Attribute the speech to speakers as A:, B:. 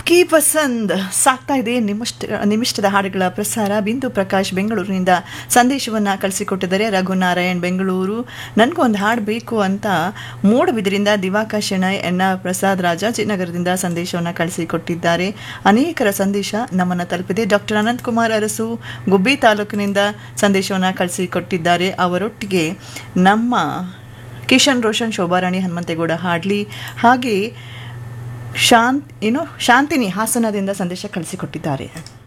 A: ಆಪ್ಕಿ ಪಸಂದ್ ಸಾಕ್ತಾ ಇದೆ ನಿಮಿಷ್ಟ ನಿಮಿಷ್ಟದ ಹಾಡುಗಳ ಪ್ರಸಾರ ಬಿಂದು ಪ್ರಕಾಶ್ ಬೆಂಗಳೂರಿನಿಂದ ಸಂದೇಶವನ್ನು ಕಳಿಸಿಕೊಟ್ಟಿದ್ದಾರೆ ರಘುನಾರಾಯಣ್ ಬೆಂಗಳೂರು ನನಗೊಂದು ಹಾಡು ಬೇಕು ಅಂತ ಮೂಡಬಿದ್ರಿಂದ ದಿವಾಕರ್ ಶೆಣೈ ಎನ್ನ ಪ್ರಸಾದ್ ರಾಜಾಜಿನಗರದಿಂದ ಸಂದೇಶವನ್ನು ಕಳಿಸಿಕೊಟ್ಟಿದ್ದಾರೆ ಅನೇಕರ ಸಂದೇಶ ನಮ್ಮನ್ನು ತಲುಪಿದೆ ಡಾಕ್ಟರ್ ಅನಂತಕುಮಾರ್ ಅರಸು ಗುಬ್ಬಿ ತಾಲೂಕಿನಿಂದ ಸಂದೇಶವನ್ನು ಕಳಿಸಿಕೊಟ್ಟಿದ್ದಾರೆ ಅವರೊಟ್ಟಿಗೆ ನಮ್ಮ ಕಿಶನ್ ರೋಷನ್ ಶೋಭಾರಾಣಿ ಹನುಮಂತೇಗೌಡ ಹಾಡ್ಲಿ ಹಾಗೆ ಶಾಂತ್ ಏನು ಶಾಂತಿನಿ ಹಾಸನದಿಂದ ಸಂದೇಶ ಕಳಿಸಿಕೊಟ್ಟಿದ್ದಾರೆ